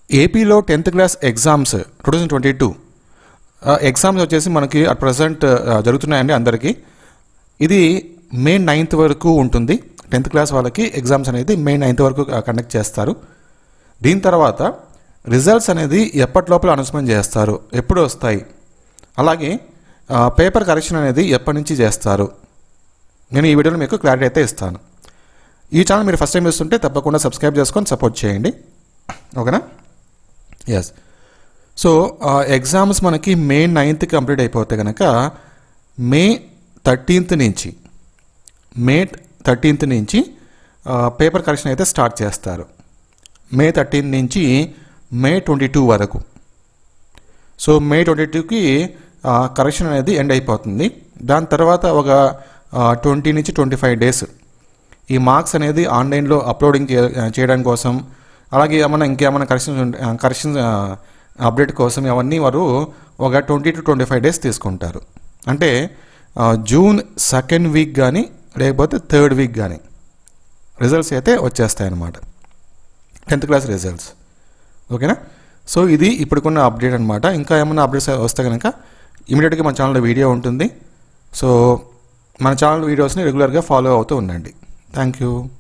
ఏపీలో tenth class exams two thousand twenty two exams వచ్చేసి మనకి అట్ ప్రజెంట్ జరుగుతున్నాయండి అందరికీ ఇది మే నైన్త్ వరకు ఉంటుంది టెన్త్ క్లాస్ వాళ్ళకి ఎగ్జామ్స్ అనేది మే నైన్త్ వరకు కండక్ట్ చేస్తారు దీని తర్వాత రిజల్ట్స్ అనేది ఎప్పటి లోపల అనౌన్స్మెంట్ చేస్తారు ఎప్పుడు వస్తాయి అలాగే పేపర్ కరెక్షన్ అనేది ఎప్పటి నుంచి చేస్తారు నేను ఈ వీడియోలో మీకు క్లారిటీ అయితే ఇస్తాను ఈ ఛానల్ మీరు ఫస్ట్ టైం చూస్తుంటే తప్పకుండా సబ్స్క్రైబ్ చేసుకొని సపోర్ట్ చేయండి ఓకేనా ఎస్ సో ఎగ్జామ్స్ మనకి మే నైన్త్ కంప్లీట్ అయిపోతే కనుక మే థర్టీన్త్ నుంచి మే థర్టీన్త్ నుంచి పేపర్ కరెక్షన్ అయితే స్టార్ట్ చేస్తారు మే థర్టీన్త్ నుంచి మే ట్వంటీ టూ వరకు సో మే ట్వంటీ టూకి కరెక్షన్ అనేది ఎండ్ అయిపోతుంది దాని తర్వాత ఒక ట్వంటీ నుంచి ట్వంటీ ఫైవ్ డేస్ ఈ మార్క్స్ అనేది ఆన్లైన్లో అప్లోడింగ్ చే- చేయడం కోసం అలాగే ఏమైనా ఇంకేమైనా కరెక్షన్స్ ఉంటే కరెక్షన్ అప్డేట్ కోసం అవన్నీ వారు ఒక twenty to twenty five days తీసుకుంటారు అంటే ఆ, జూన్ సెకండ్ వీక్ కానీ లేకపోతే థర్డ్ వీక్ కానీ రిజల్ట్స్ అయితే వచ్చేస్తాయి అన్నమాట టెన్త్ క్లాస్ రిజల్ట్స్ ఓకేనా సో ఇది ఇప్పుడుకున్న అప్డేట్ అనమాట ఇంకా ఏమైనా అప్డేట్స్ వస్తే కనుక ఇమీడియట్గా మన ఛానల్లో వీడియో ఉంటుంది సో మన ఛానల్ వీడియోస్ని రెగ్యులర్గా ఫాలో అవుతూ ఉండండి థ్యాంక్ యూ